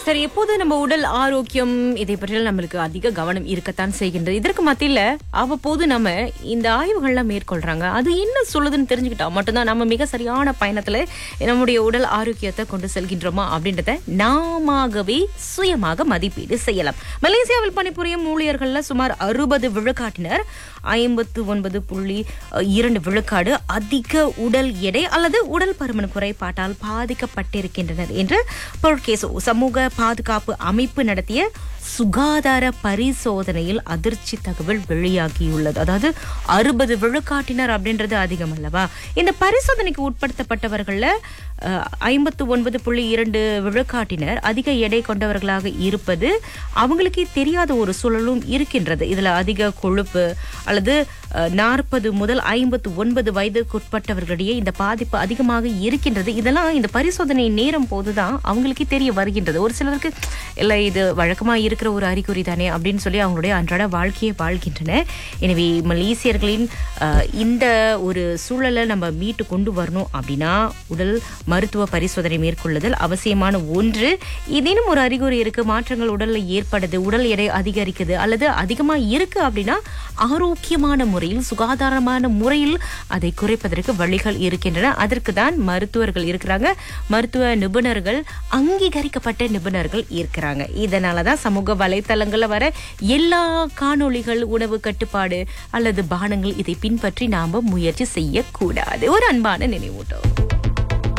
சரி எப்போது நம்ம உடல் ஆரோக்கியம் இதை பற்றியெல்லாம் நம்மளுக்கு அதிக கவனம் இருக்கத்தான் செய்கின்றது இதற்கு மத்தியில அவ்வப்போது நம்ம இந்த ஆய்வுகள்லாம் மேற்கொள்றாங்க அது என்ன சொல்லுதுன்னு தெரிஞ்சுக்கிட்டா மட்டும்தான் நம்ம மிக சரியான பயணத்துல நம்முடைய உடல் ஆரோக்கியத்தை கொண்டு செல்கின்றோமா அப்படின்றத நாமவே சுயமாக மதிப்பீடு செய்யலாம் மலேசியாவில் பணிபுரியும் ஊழியர்கள்ல சுமார் அறுபது விழுக்காட்டினர் ஐம்பத்து ஒன்பது புள்ளி அஹ், இரண்டு விழுக்காடு அதிக உடல் எடை அல்லது உடல் பருமன் குறைபாட்டால் பாதிக்கப்பட்டிருக்கின்றனர் என்று பொருட்கேசோ சமூக பாதுகாப்பு அமைப்பு நடத்திய சுகாதார பரிசோதனையில் அதிர்ச்சி தகவல் வெளியாகியுள்ளது அதாவது அறுபது விழுக்காட்டினர் அப்படின்றது அதிகம் அல்லவா இந்த பரிசோதனைக்கு உட்படுத்தப்பட்டவர்கள்ல ஐம்பத்து ஒன்பது புள்ளி இரண்டு விழுக்காட்டினர் அதிக எடை கொண்டவர்களாக இருப்பது அவங்களுக்கே தெரியாத ஒரு சூழலும் இருக்கின்றது இதுல அதிக கொழுப்பு அல்லது நாற்பது முதல் ஐம்பத்து ஒன்பது வயதுக்குட்பட்டவர்களிடையே இந்த பாதிப்பு அதிகமாக இருக்கின்றது இதெல்லாம் இந்த பரிசோதனை நேரம் போதுதான் அவங்களுக்கே தெரிய வருகின்றது ஒரு சிலருக்கு இல்லை இது வழக்கமா இருக்கிற ஒரு அறிகுறி தானே அப்படின்னு சொல்லி அவங்களுடைய அன்றாட வாழ்க்கையை வாழ்கின்றனர் எனவே மலேசியர்களின் அஹ், இந்த ஒரு சூழலை நம்ம மீட்டு கொண்டு வரணும் அப்படின்னா உடல் மருத்துவ பரிசோதனை மேற்கொள்ளுதல் அவசியமான ஒன்று ஏதேனும் ஒரு அறிகுறி இருக்கு மாற்றங்கள் உடல்ல ஏற்படுது உடல் எடை அதிகரிக்குது அல்லது அதிகமா இருக்கு அப்படின்னா ஆரோக்கியமான முறையில் சுகாதாரமான முறையில் அதை குறைப்பதற்கு வழிகள் இருக்கின்றன அதற்கு தான் மருத்துவர்கள் இருக்கிறாங்க மருத்துவ நிபுணர்கள் அங்கீகரிக்கப்பட்ட நிபுணர்கள் இருக்கிறாங்க இதனால தான் சமூக வலைத்தளங்கள்ல வர எல்லா காணொளிகள் உணவு கட்டுப்பாடு அல்லது பானங்கள் இதை பின்பற்றி நாம முயற்சி செய்யக்கூடாது ஒரு அன்பான நினைவூட்டம்